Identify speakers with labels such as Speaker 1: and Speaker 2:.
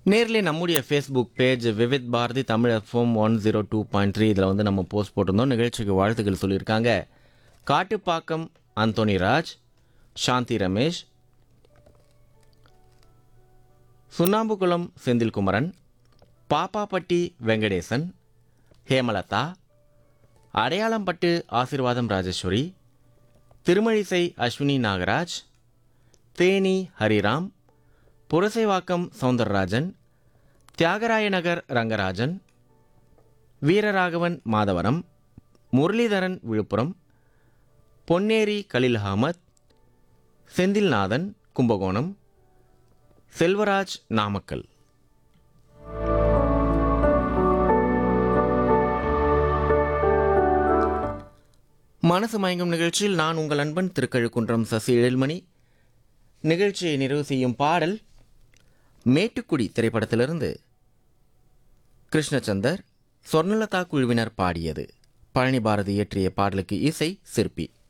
Speaker 1: நேர்லயே நம்முடைய Facebook page Vividh Bharati Tamil FM one zero two point three இதில் வந்து நம்ம போஸ்ட் போட்டிருந்தோம் நிகழ்ச்சிக்கு வாழ்த்துக்கள் சொல்லியிருக்காங்க காட்டுப்பாக்கம் அந்தோனி ராஜ் சாந்தி ரமேஷ் சுண்ணாம்புக்குளம் செந்தில்குமரன் பாப்பாப்பட்டி வெங்கடேசன் ஹேமலதா அடையாளம்பட்டு ஆசீர்வாதம் ராஜேஸ்வரி திருமழிசை அஸ்வினி நாகராஜ் தேனி ஹரிராம் புரசைவாக்கம் சவுந்தரராஜன் தியாகராய நகர் ரங்கராஜன் வீரராகவன் மாதவரம் முரளிதரன் விழுப்புரம் பொன்னேரி கலில் அகமத் செந்தில்நாதன் கும்பகோணம் செல்வராஜ் நாமக்கல் மனசு மயங்கும் நிகழ்ச்சியில் நான் உங்கள் அன்பன் திருக்கழுக்குன்றம் சசி எழில்மணி நிகழ்ச்சியை நிறைவு செய்யும் பாடல் மேட்டுக்குடி திரைப்படத்திலிருந்து கிருஷ்ணச்சந்தர் சொர்ணலதா குழுவினர் பாடியது பழனி பாரதி இயற்றிய பாடலுக்கு இசை சிற்பி